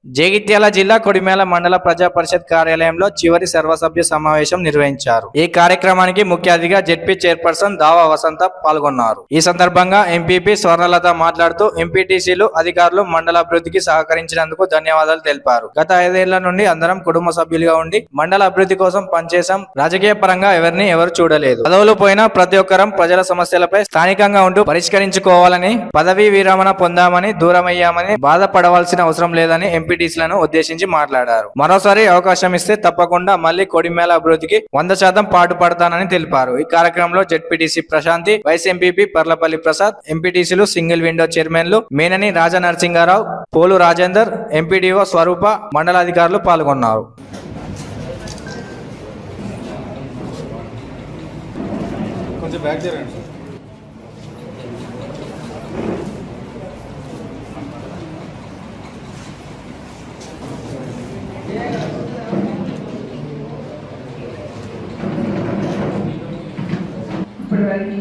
జగిత్యాల జిల్లా కొడిమేల మండల ప్రజా పరిషత్ కార్యాలయంలో చివరి సర్వసభ్య సమావేశం నిర్వహించారు ఈ కార్యక్రమానికి ముఖ్య అతిథిగా జెడ్పీ చైర్పర్సన్ దావా వసంత పాల్గొన్నారు ఈ సందర్భంగా ఎంపీపీ స్వర్ణలత మాట్లాడుతూ ఎంపీటీసీలు అధికారులు మండల అభివృద్ధికి సహకరించినందుకు ధన్యవాదాలు తెలిపారు గత ఐదేళ్ల నుండి అందరం కుటుంబ సభ్యులుగా ఉండి మండల అభివృద్ధి కోసం పనిచేశాం రాజకీయ పరంగా ఎవరిని ఎవరు చూడలేదు పదవులు పోయినా ప్రతి ఒక్కరం ప్రజల సమస్యలపై స్థానికంగా ఉంటూ పరిష్కరించుకోవాలని పదవీ విరమణ పొందామని దూరమయ్యామని బాధపడవలసిన అవసరం లేదని ఎంపీటీసీలను ఉద్దేశించి మాట్లాడారు మరోసారి అవకాశం ఇస్తే తప్పకుండా మళ్ళీ కొడిమేల అభివృద్ధికి వంద శాతం పాటుపడతానని తెలిపారు ఈ కార్యక్రమంలో ZPTC Prashanthi vice MPP Parlapalli Prasad ఎంపీటీసీలు సింగిల్ విండో చైర్మన్లు మేనని రాజా నరసింగారావు పోలు రాజేందర్ ఎంపీడీఓ స్వరూప మండలాధికారులు పాల్గొన్నారు కొంచెం బ్యాక్ జరగండి సార్ ఇప్పటివరకు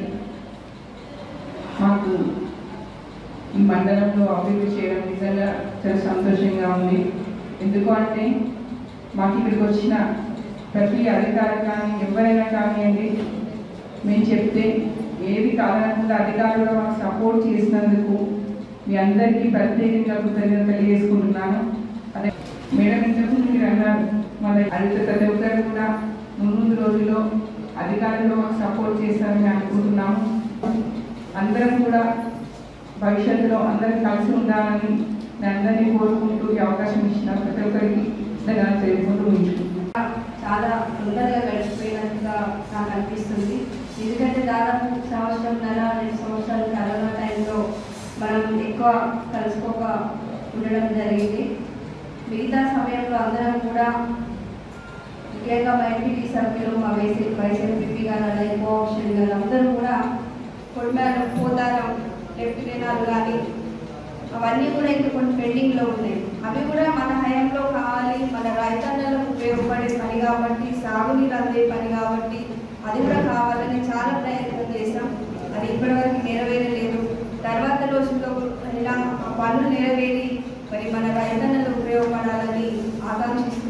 మాకు ఈ మండలంలో అభివృద్ధి చేయడం నిజంగా చాలా సంతోషంగా ఉంది ఎందుకు అంటే మాకు ఇక్కడికి వచ్చిన ప్రతి అధికారి కానీ ఎవరైనా కానివ్వండి మేము చెప్తే ఏది కాదనకుండా అధికారులు మాకు సపోర్ట్ చేసినందుకు మీ అందరికీ ప్రత్యేకంగా కృతజ్ఞత తెలియజేసుకుంటున్నాను అదే మేడం ఇంతకుముందు మీరు అన్నారు మన అడిగితే ప్రతి ఒక్కరు కూడా ముందు రోజుల్లో అధికారులు మాకు సపోర్ట్ చేస్తారని అనుకుంటున్నాము అందరం కూడా భవిష్యత్తులో అందరం కలిసి ఉండాలని నేను అందరినీ కోరుకుంటూ ఈ అవకాశం ఇచ్చిన ప్రతి ఒక్కరికి ధన్యవాదాలు తెలుపుకుంటూ ఉంచుకుంటున్నాను చాలా తొందరగా గడిచిపోయినట్టుగా నాకు అనిపిస్తుంది ఎందుకంటే దాదాపు సంవత్సరంన్నర రెండు సంవత్సరాలు కరోనా టైంలో మనం ఎక్కువ కలుసుకోక ఉండడం జరిగింది మిగతా సమయంలో అందరం కూడా ముఖ్యంగా మా ఎంపీటీ సభ్యులు మా వైసీ వైసీపీ గారు అలాగే కోఆప్షన్ గారు అందరూ కూడా కొడిమేర పోతారం లెఫ్ట్ కెనాల్ కానీ అవన్నీ కూడా ఇంకా కొన్ని పెండింగ్లో ఉన్నాయి అవి కూడా మన హయాంలో కావాలి మన రైతన్నలకు ఉపయోగపడే పని కాబట్టి సాగునీరు అందే పని కాబట్టి అది కూడా కావాలని చాలా ప్రయత్నం చేశాం అది ఇప్పటివరకు నెరవేరలేదు తర్వాత రోజుల్లో ఇలా ఆ పనులు నెరవేరి మరి మన రైతన్నలు ఉపయోగపడాలని ఆకాంక్షిస్తూ